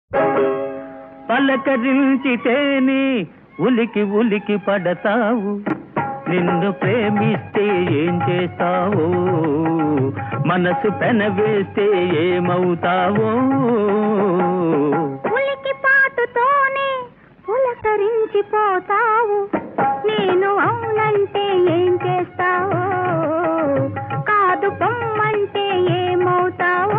పలకరించితేనే ఉలికి ఉలికి పడతావు నిన్ను ప్రేమిస్తే ఏం చేస్తావో మనసు పెనవేస్తే ఏమవుతావో ఉలికి పాటుతోనే పులకరించిపోతావు నేను అవునంటే ఏం చేస్తావో కాదు పొమ్మంటే ఏమవుతావో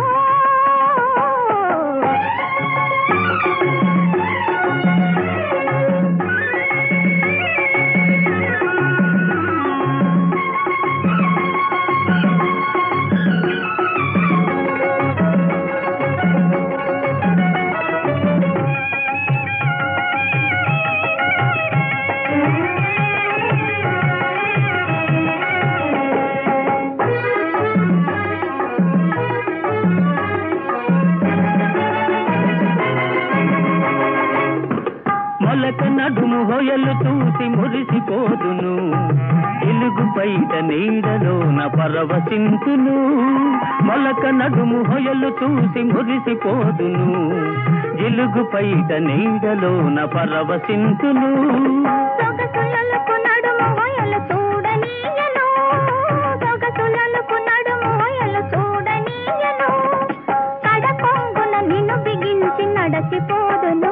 మొలక నడుము హొయలు చూసి మురిసిపోదును ఎలుగు బయట నీడలోన పరవశింతును మొలక నడుము హొయలు చూసి మురిసిపోదును ఎలుగు బయట నీడలోన పరవశింతును సొగసులకు నడుము వయలు చూడనీయను సొగసులకు నడుము వయలు చూడనీయను కడకొంగున నిన్ను బిగించి నడచిపోదును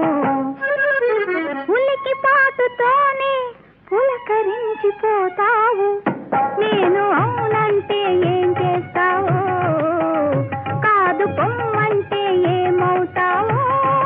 ఉలికి పాటుతోనే పులకరించిపోతావు నేను అవునంటే ఏం చేస్తావో కాదు పొమ్మంటే ఏమవుతావో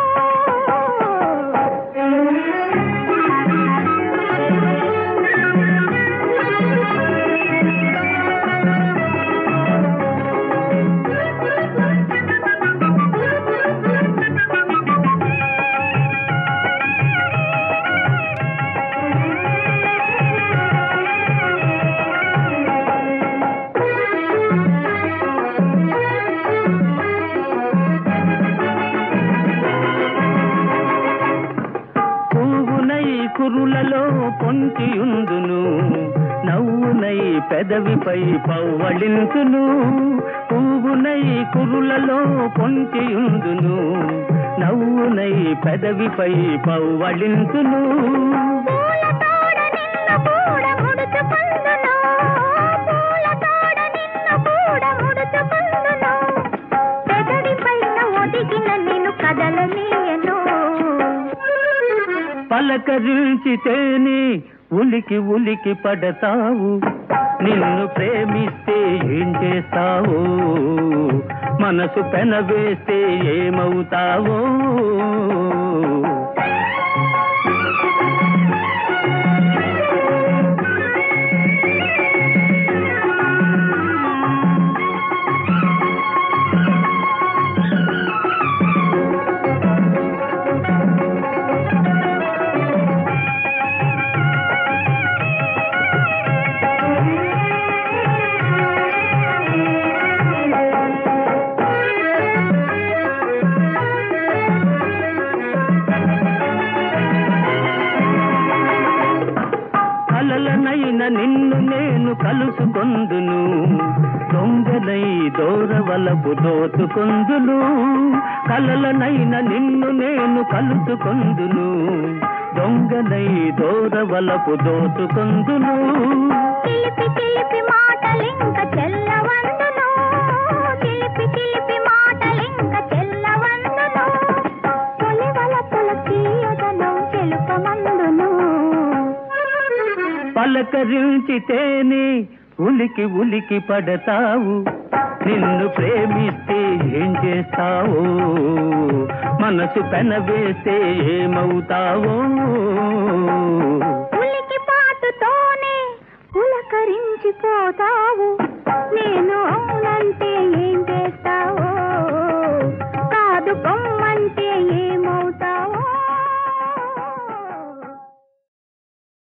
పువ్వునై కురులలో పొంచియుందును నవ్వునై పెదవిపై పవ్వళింతును పువ్వునై కురులలో పొంచియుందును నవ్వునై పెదవిపై పవ్వళింతును పూల తోడ నిన్న పూడ ముడుచుకుందును పూల తోడ నిన్న పూడ ముడుచుకుందును పెదవి పైన ఒదిగిన నేను కదలనీయను పలకరించితేనే ఉలికి ఉలికి పడతావు నిన్ను ప్రేమిస్తే ఏం చేస్తావో మనసు పెనవేస్తే ఏమవుతావో కలలనైన నిన్ను నేను కలుసుకొందును దొంగనై దోరవలపు దోచుకొందును కలలనైన నిన్ను నేను కలుసుకొందును దొంగనై దోరవలపు దోచుకొందును చిలిపి చిలిపి మాటలింక చెల్లవందును చిలిపి చిలిపి మాటలింక చెల్లవందును తొలివల పులకీయదను చెలుపమందును పలకరించితేనే ఉలికి ఉలికి పడతావు నిన్ను ప్రేమిస్తే ఏం చేస్తావో మనసు పెనవేస్తే ఏమవుతావో ఉలికి పాటుతోనే పులకరించిపోతావు నేను అవునంటే